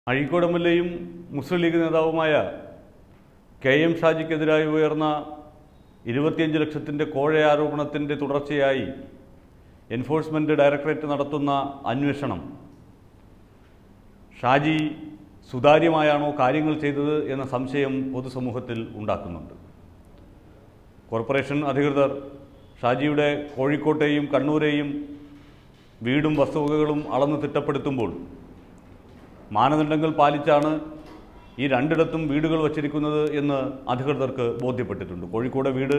Azhikode M L എയും മുസ്ലിം ലീഗ് നേതാവുമായ K M ഷാജിക്കെതിരായി ഉയർന്ന ഇരുപത്തിയഞ്ച് ലക്ഷത്തിൻ്റെ കോഴ ആരോപണത്തിൻ്റെ തുടർച്ചയായി എൻഫോഴ്സ്മെൻറ്റ് ഡയറക്ടറേറ്റ് നടത്തുന്ന അന്വേഷണം ഷാജി സുതാര്യമായാണോ കാര്യങ്ങൾ ചെയ്തത് എന്ന സംശയം പൊതുസമൂഹത്തിൽ ഉണ്ടാക്കുന്നുണ്ട് കോർപ്പറേഷൻ അധികൃതർ ഷാജിയുടെ കോഴിക്കോട്ടെയും കണ്ണൂരെയും വീടും വസ്തുവകകളും അളന്ന് തിട്ടപ്പെടുത്തുമ്പോൾ മാനദണ്ഡങ്ങൾ പാലിച്ചാണ് ഈ രണ്ടിടത്തും വീടുകൾ വച്ചിരിക്കുന്നത് എന്ന് അധികൃതർക്ക് ബോധ്യപ്പെട്ടിട്ടുണ്ട് കോഴിക്കോട് വീട്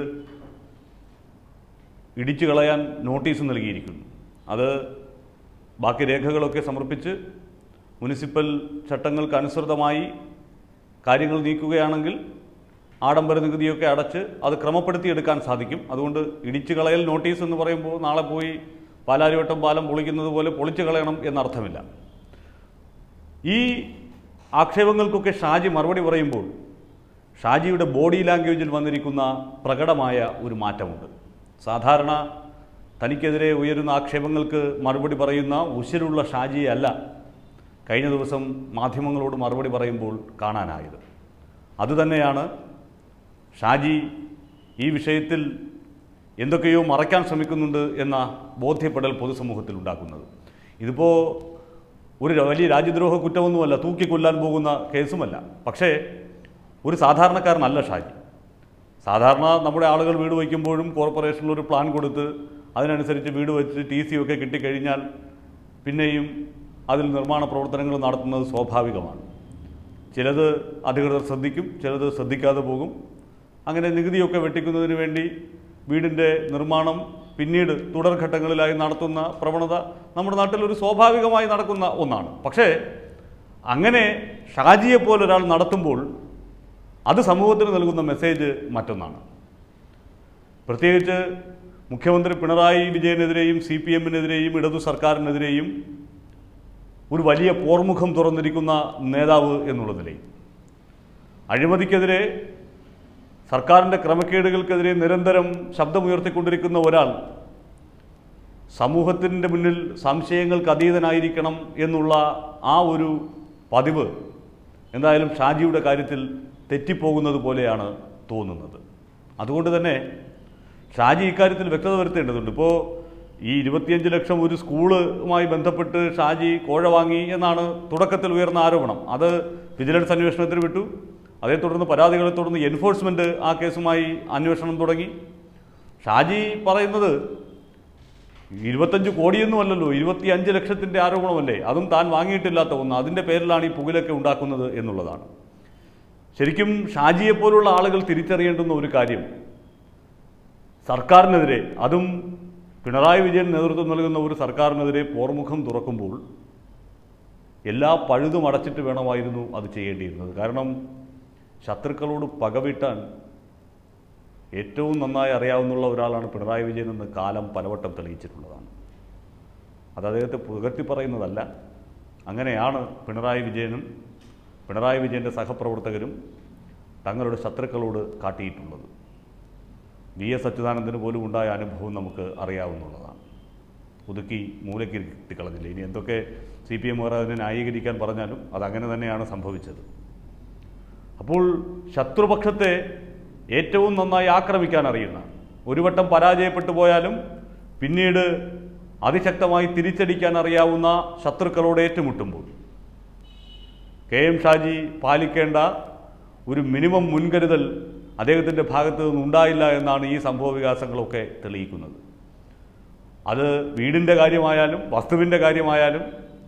ഇടിച്ചു കളയാൻ നോട്ടീസ് നൽകിയിരിക്കുന്നു അത് ബാക്കി രേഖകളൊക്കെ സമർപ്പിച്ച് മുനിസിപ്പൽ ചട്ടങ്ങൾക്ക് അനുസൃതമായി കാര്യങ്ങൾ നീക്കുകയാണെങ്കിൽ ആഡംബര നികുതിയൊക്കെ അടച്ച് അത് ക്രമപ്പെടുത്തിയെടുക്കാൻ സാധിക്കും അതുകൊണ്ട് ഇടിച്ചു കളയൽ നോട്ടീസ് എന്ന് പറയുമ്പോൾ നാളെ പോയി പാലാരിവട്ടം പാലം പൊളിക്കുന്നത് പോലെ പൊളിച്ചു കളയണം എന്നർത്ഥമില്ല ഈ ആക്ഷേപങ്ങൾക്കൊക്കെ ഷാജി മറുപടി പറയുമ്പോൾ ഷാജിയുടെ ബോഡി ലാംഗ്വേജിൽ വന്നിരിക്കുന്ന പ്രകടമായ ഒരു മാറ്റമുണ്ട് സാധാരണ തനിക്കെതിരെ ഉയരുന്ന ആക്ഷേപങ്ങൾക്ക് മറുപടി പറയുന്ന ഉശിരുള്ള ഷാജിയെ അല്ല കഴിഞ്ഞ ദിവസം മാധ്യമങ്ങളോട് മറുപടി പറയുമ്പോൾ കാണാനായത് അതുതന്നെയാണ് ഷാജി ഈ വിഷയത്തിൽ എന്തൊക്കെയോ മറയ്ക്കാൻ ശ്രമിക്കുന്നുണ്ട് എന്ന ബോധ്യപ്പെടൽ പൊതുസമൂഹത്തിൽ ഉണ്ടാക്കുന്നത് ഇതിപ്പോൾ ഒരു വലിയ രാജ്യദ്രോഹ കുറ്റമൊന്നുമല്ല തൂക്കിക്കൊല്ലാൻ പോകുന്ന കേസുമല്ല പക്ഷേ ഒരു സാധാരണക്കാരനല്ല ഷാജി സാധാരണ നമ്മുടെ ആളുകൾ വീട് വയ്ക്കുമ്പോഴും കോർപ്പറേഷനിൽ ഒരു പ്ലാൻ കൊടുത്ത് അതിനനുസരിച്ച് വീട് വെച്ച് ടി സി ഒക്കെ കിട്ടിക്കഴിഞ്ഞാൽ പിന്നെയും അതിൽ നിർമ്മാണ പ്രവർത്തനങ്ങൾ നടത്തുന്നത് സ്വാഭാവികമാണ് ചിലത് അധികൃതർ ശ്രദ്ധിക്കും ചിലത് ശ്രദ്ധിക്കാതെ പോകും അങ്ങനെ നികുതിയൊക്കെ വെട്ടിക്കുന്നതിന് വേണ്ടി വീടിൻ്റെ നിർമ്മാണം പിന്നീട് തുടർഘട്ടങ്ങളിലായി നടത്തുന്ന പ്രവണത നമ്മുടെ നാട്ടിൽ ഒരു സ്വാഭാവികമായി നടക്കുന്ന ഒന്നാണ് പക്ഷേ അങ്ങനെ ഷാജിയെ പോലെ ഒരാൾ നടത്തുമ്പോൾ അത് സമൂഹത്തിന് നൽകുന്ന മെസ്സേജ് മറ്റൊന്നാണ് പ്രത്യേകിച്ച് മുഖ്യമന്ത്രി പിണറായി വിജയനെതിരെയും സി പി എമ്മിനെതിരെയും ഇടതു സർക്കാരിനെതിരെയും ഒരു വലിയ പോർമുഖം തുറന്നിരിക്കുന്ന നേതാവ് എന്നുള്ള നിലയിൽ അഴിമതിക്കെതിരെ സർക്കാരിൻ്റെ ക്രമക്കേടുകൾക്കെതിരെ നിരന്തരം ശബ്ദമുയർത്തിക്കൊണ്ടിരിക്കുന്ന ഒരാൾ സമൂഹത്തിൻ്റെ മുന്നിൽ സംശയങ്ങൾക്ക് അതീതനായിരിക്കണം എന്നുള്ള ആ ഒരു പതിവ് എന്തായാലും ഷാജിയുടെ കാര്യത്തിൽ തെറ്റിപ്പോകുന്നത് പോലെയാണ് തോന്നുന്നത് അതുകൊണ്ട് തന്നെ ഷാജി ഇക്കാര്യത്തിൽ വ്യക്തത വരുത്തേണ്ടതുണ്ട് ഇപ്പോൾ ഈ ഇരുപത്തിയഞ്ച് ലക്ഷം ഒരു സ്കൂളുമായി ബന്ധപ്പെട്ട് ഷാജി കോഴ വാങ്ങി എന്നാണ് തുടക്കത്തിൽ ഉയർന്ന ആരോപണം അത് വിജിലൻസ് അന്വേഷണത്തിന് വിട്ടു അതേ തുടർന്ന് പരാതികളെ തുടർന്ന് എൻഫോഴ്സ്മെൻറ്റ് ആ കേസുമായി അന്വേഷണം തുടങ്ങി ഷാജി പറയുന്നത് ഇരുപത്തഞ്ച് കോടിയൊന്നുമല്ലല്ലോ ഇരുപത്തി അഞ്ച് ലക്ഷത്തിൻ്റെ ആരോപണമല്ലേ അതും താൻ വാങ്ങിയിട്ടില്ലാത്ത ഒന്ന് അതിൻ്റെ പേരിലാണ് ഈ പുകലൊക്കെ ഉണ്ടാക്കുന്നത് എന്നുള്ളതാണ് ശരിക്കും ഷാജിയെപ്പോലുള്ള ആളുകൾ തിരിച്ചറിയേണ്ടുന്ന ഒരു കാര്യം സർക്കാരിനെതിരെ അതും പിണറായി വിജയൻ നേതൃത്വം നൽകുന്ന ഒരു സർക്കാരിനെതിരെ പോർമുഖം തുറക്കുമ്പോൾ എല്ലാ പഴുതും അടച്ചിട്ട് വേണമായിരുന്നു അത് ചെയ്യേണ്ടിയിരുന്നത് കാരണം ശത്രുക്കളോട് പകവിട്ടാൻ ഏറ്റവും നന്നായി അറിയാവുന്ന ഒരാളാണ് പിണറായി വിജയൻ എന്ന് കാലം പലവട്ടം തെളിയിച്ചിട്ടുള്ളതാണ് അത് അദ്ദേഹത്തെ പുകഴ്ത്തി പറയുന്നതല്ല അങ്ങനെയാണ് പിണറായി വിജയനും പിണറായി വിജയൻ്റെ സഹപ്രവർത്തകരും തങ്ങളുടെ ശത്രുക്കളോട് കാട്ടിയിട്ടുള്ളത് വി എസ് അച്യുതാനന്ദന് പോലും ഉണ്ടായ അനുഭവം നമുക്ക് അറിയാവുന്നതാണ് ഒതുക്കി മൂലയ്ക്ക് കളഞ്ഞില്ല ഇനി എന്തൊക്കെ സി പി എമ്മുകാർ അതിനെ ന്യായീകരിക്കാൻ പറഞ്ഞാലും അതങ്ങനെ തന്നെയാണ് സംഭവിച്ചത് അപ്പോൾ ശത്രുപക്ഷത്തെ ഏറ്റവും നന്നായി ആക്രമിക്കാൻ അറിയുന്ന ഒരു വട്ടം പരാജയപ്പെട്ടു പോയാലും പിന്നീട് അതിശക്തമായി തിരിച്ചടിക്കാൻ അറിയാവുന്ന ശത്രുക്കളോട് ഏറ്റുമുട്ടുമ്പോൾ കെ എം ഷാജി പാലിക്കേണ്ട ഒരു മിനിമം മുൻകരുതൽ അദ്ദേഹത്തിൻ്റെ ഭാഗത്ത് നിന്നുണ്ടായില്ല എന്നാണ് ഈ സംഭവ വികാസങ്ങളൊക്കെ തെളിയിക്കുന്നത് അത് വീടിൻ്റെ കാര്യമായാലും വസ്തുവിൻ്റെ കാര്യമായാലും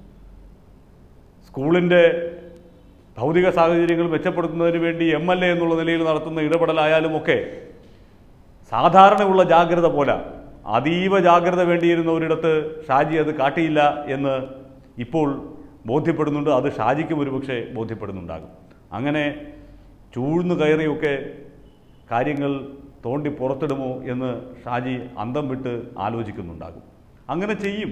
സ്കൂളിൻ്റെ ഭൗതിക സാഹചര്യങ്ങൾ മെച്ചപ്പെടുത്തുന്നതിന് വേണ്ടി എം എൽ എ എന്നുള്ള നിലയിൽ നടത്തുന്ന ഇടപെടലായാലും ഒക്കെ സാധാരണയുള്ള ജാഗ്രത പോലെ അതീവ ജാഗ്രത വേണ്ടിയിരുന്ന ഒരിടത്ത് ഷാജി അത് കാട്ടിയില്ല എന്ന് ഇപ്പോൾ ബോധ്യപ്പെടുന്നുണ്ട് അത് ഷാജിക്കും ഒരുപക്ഷെ ബോധ്യപ്പെടുന്നുണ്ടാകും അങ്ങനെ ചൂഴ്ന്നു കയറിയൊക്കെ കാര്യങ്ങൾ തോണ്ടി പുറത്തിടുമോ എന്ന് ഷാജി അന്തം വിട്ട് ആലോചിക്കുന്നുണ്ടാകും അങ്ങനെ ചെയ്യും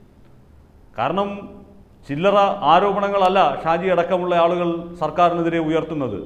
കാരണം ചില്ലറ ആരോപണങ്ങളല്ല ഷാജി അടക്കമുള്ള ആളുകൾ സർക്കാരിനെതിരെ ഉയർത്തുന്നത്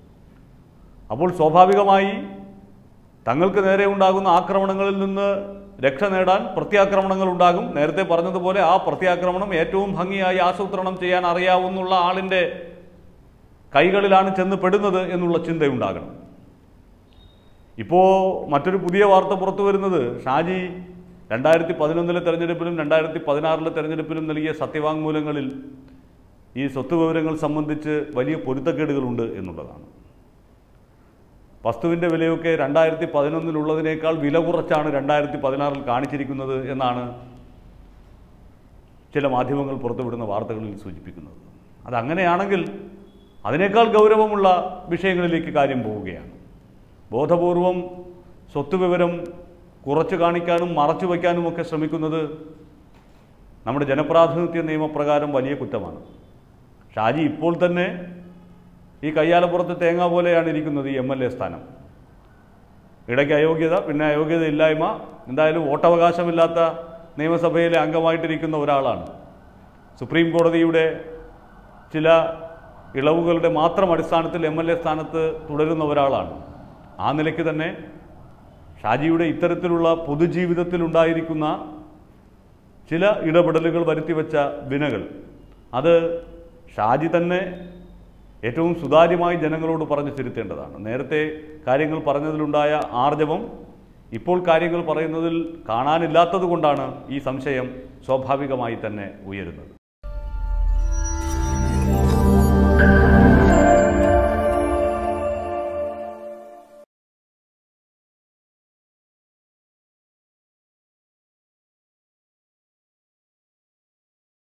അപ്പോൾ സ്വാഭാവികമായി തങ്ങൾക്ക് നേരെ ഉണ്ടാകുന്ന ആക്രമണങ്ങളിൽ നിന്ന് രക്ഷ നേടാൻ പ്രത്യാക്രമണങ്ങൾ ഉണ്ടാകും നേരത്തെ പറഞ്ഞതുപോലെ ആ പ്രത്യാക്രമണം ഏറ്റവും ഭംഗിയായി ആസൂത്രണം ചെയ്യാൻ അറിയാവുന്നുള്ള ആളിൻ്റെ കൈകളിലാണ് ചെന്ന് പെടുന്നത് എന്നുള്ള ചിന്തയുണ്ടാകണം ഇപ്പോൾ മറ്റൊരു പുതിയ വാർത്ത പുറത്തു വരുന്നത് ഷാജി രണ്ടായിരത്തി പതിനൊന്നിലെ തെരഞ്ഞെടുപ്പിലും രണ്ടായിരത്തി പതിനാറിലെ തെരഞ്ഞെടുപ്പിലും നൽകിയ സത്യവാങ്മൂലങ്ങളിൽ ഈ സ്വത്ത് വിവരങ്ങൾ സംബന്ധിച്ച് വലിയ പൊരുത്തക്കേടുകളുണ്ട് എന്നുള്ളതാണ് വസ്തുവിൻ്റെ വിലയൊക്കെ രണ്ടായിരത്തി പതിനൊന്നിലുള്ളതിനേക്കാൾ വില കുറച്ചാണ് രണ്ടായിരത്തി പതിനാറിൽ കാണിച്ചിരിക്കുന്നത് എന്നാണ് ചില മാധ്യമങ്ങൾ പുറത്തുവിടുന്ന വാർത്തകളിൽ സൂചിപ്പിക്കുന്നത് അതങ്ങനെയാണെങ്കിൽ അതിനേക്കാൾ ഗൗരവമുള്ള വിഷയങ്ങളിലേക്ക് കാര്യം പോവുകയാണ് ബോധപൂർവം സ്വത്ത് വിവരം കുറച്ച് കാണിക്കാനും മറച്ചു വയ്ക്കാനുമൊക്കെ ശ്രമിക്കുന്നത് നമ്മുടെ ജനപ്രാതിനിധ്യ നിയമപ്രകാരം വലിയ കുറ്റമാണ് ഷാജി ഇപ്പോൾ തന്നെ ഈ കയ്യാലപ്പുറത്ത് തേങ്ങ പോലെയാണ് ഇരിക്കുന്നത് ഈ എം എൽ എ സ്ഥാനം ഇടയ്ക്ക് അയോഗ്യത പിന്നെ അയോഗ്യത ഇല്ലായ്മ എന്തായാലും വോട്ടവകാശമില്ലാത്ത നിയമസഭയിലെ അംഗമായിട്ടിരിക്കുന്ന ഒരാളാണ് സുപ്രീം കോടതിയുടെ ചില ഇളവുകളുടെ മാത്രം അടിസ്ഥാനത്തിൽ എം എൽ എ സ്ഥാനത്ത് തുടരുന്ന ഒരാളാണ് ആ നിലയ്ക്ക് തന്നെ ഷാജിയുടെ ഇത്തരത്തിലുള്ള പൊതുജീവിതത്തിലുണ്ടായിരിക്കുന്ന ചില ഇടപെടലുകൾ വരുത്തിവെച്ച വിനകൾ അത് ഷാജി തന്നെ ഏറ്റവും സുതാര്യമായി ജനങ്ങളോട് പറഞ്ഞു തിരുത്തേണ്ടതാണ് നേരത്തെ കാര്യങ്ങൾ പറഞ്ഞതിലുണ്ടായ ആർജവം ഇപ്പോൾ കാര്യങ്ങൾ പറയുന്നതിൽ കാണാനില്ലാത്തത് കൊണ്ടാണ് ഈ സംശയം സ്വാഭാവികമായി തന്നെ ഉയരുന്നത്